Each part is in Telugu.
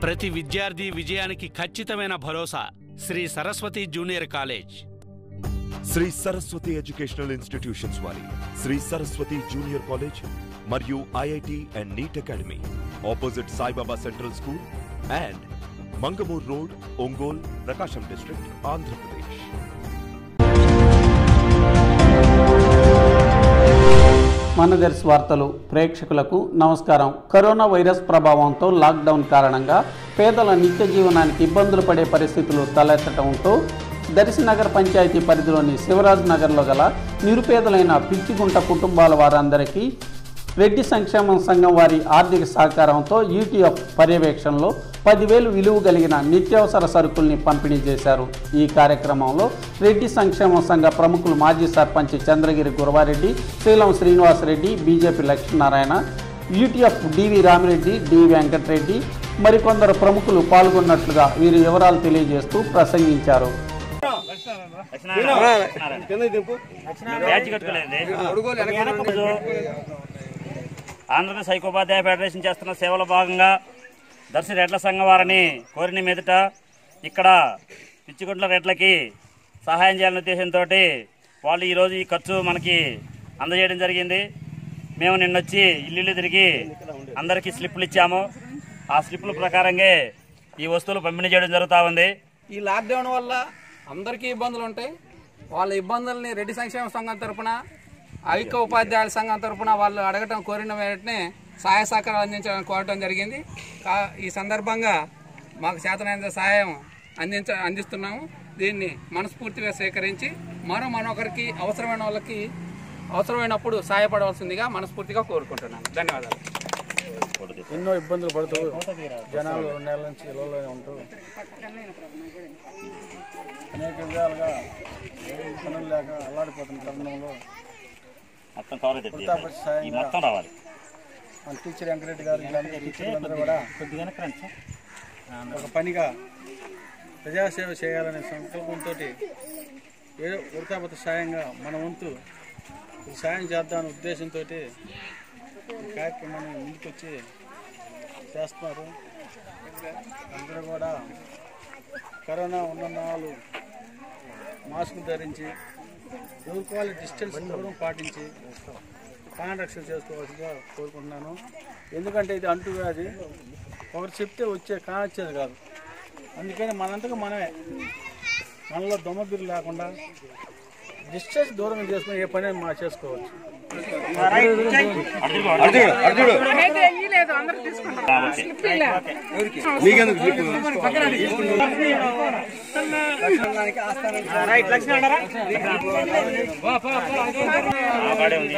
ప్రతి విద్యార్థి విజయానికి ఖచ్చితమైన భరోసా Sri Saraswati junior college Sri Saraswati educational institutions వారి శ్రీ సరస్వతి జూనియర్ కాలేజ్ మరియు IIT and NEET academy opposite Saibaba central school and Mangamur road Ongole Prakasam district Andhra Pradesh Manadarshi వార్తలు ప్రేక్షకులకు నమస్కారం కరోనా వైరస్ ప్రభావంతో లాక్డౌన్ కారణంగా పేదల నిత్య జీవనానికి ఇబ్బందులు పడే పరిస్థితులు తలెత్తడంతో దర్శి నగర పంచాయతీ పరిధిలోని శివరాజ్ నగర్లో గల నిరుపేదలైన పిచ్చిగుంట కుటుంబాల వారందరికీ రెడ్డి సంక్షేమ సంఘం వారి ఆర్థిక సహకారంతో యూటీఎఫ్ పర్యవేక్షణలో పదివేలు విలువ కలిగిన నిత్యావసర సరుకుల్ని పంపిణీ చేశారు ఈ కార్యక్రమంలో రెడ్డి సంక్షేమ సంఘ ప్రముఖులు మాజీ sarpanch Chandragiri Guravareddy Sreelam Srinivasareddy BJP Lakshminarayana UTF DV Ramireddy D Venkatareddy మరికొందరు ప్రముఖులు పాల్గొన్నట్లుగా వీరి వివరాలు తెలియజేస్తూ ప్రసంగించారు బ్యాచ్ కట్టుకోలేదు ఈరోజు ఆంధ్రప్రదేశ్ ఐకోపాధ్యాయ ఫెడరేషన్ చేస్తున్న సేవల భాగంగా దర్శి రెడ్ల సంఘం వారిని కోరిన మీదట ఇక్కడ పిచ్చిగుంట్ల రెడ్లకి సహాయం చేయాలనే ఉద్దేశంతో వాళ్ళు ఈరోజు ఈ ఖర్చు మనకి అందజేయడం జరిగింది మేము నిన్నొచ్చి ఇల్లు తిరిగి అందరికీ స్లిప్లు ఇచ్చాము ఆ స్లిప్ల ప్రకారంగా ఈ వస్తువులు పంపిణీ చేయడం జరుగుతూ ఉంది ఈ లాక్డౌన్ వల్ల అందరికీ ఇబ్బందులు ఉంటాయి వాళ్ళ ఇబ్బందుల్ని రెడ్డి సంక్షేమ సంఘం తరపున ఐక్య ఉపాధ్యాయుల సంఘం తరపున వాళ్ళు అడగటం కోరిన వెంటనే సహాయ సహకారాలు అందించడానికి కోరటం జరిగింది కా- ఈ సందర్భంగా మాకు చేతనైన సహాయం అందించ అందిస్తున్నాము దీన్ని మనస్ఫూర్తిగా స్వీకరించి మరో మనొకరికి అవసరమైన వాళ్ళకి అవసరమైనప్పుడు సహాయపడవలసిందిగా మనస్ఫూర్తిగా కోరుకుంటున్నాను ధన్యవాదాలు ఎన్నో ఇబ్బందులు పడుతూ జనాలు రెండు నెలల నుంచి ఇళ్ళలోనే ఉంటూ అనేక విధాలుగా ఏం పనులు లేక అల్లాడిపోతున్న తరుణంలో మొత్తం కవర్ అవుతుంది ఈ మొత్తం రావాలి మన టీచర్ వెంకరెడ్డి గారు వీళ్ళందరూ టీచర్లందరూ కూడా ఒక పనిగా ప్రజాసేవ చేయాలనే సంకల్పంతో ఏదో ఉడతాపత సాయంగా మన వంతు ఈ సాయం చేద్దామనే ఉద్దేశంతో ఈ కార్యక్రమాన్ని ముందుకొచ్చి చేస్తున్నారు అందరూ కూడా కరోనా ఉన్న వాళ్ళు మాస్క్ ధరించి ఎవరికోవాలి డిస్టెన్స్ దూరం పాటించి ప్రాణ రక్షణ చేసుకోవాల్సిందిగా కోరుకుంటున్నాను ఎందుకంటే ఇది అంటువ్యాధి ఒకరు చెప్తే వచ్చే కానొచ్చేది కాదు అందుకని మనంతగా మనమే మనలో దొమ్మబిర్రు లేకుండా డిస్టెన్స్ దూరం చేసుకుని ఏ పని మా చేసుకోవచ్చు ఆ బాడే ఉంది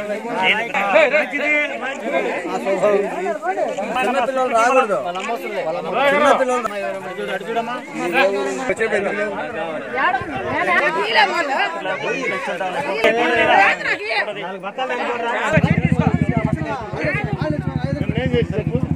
నాలుగు బత్తాలు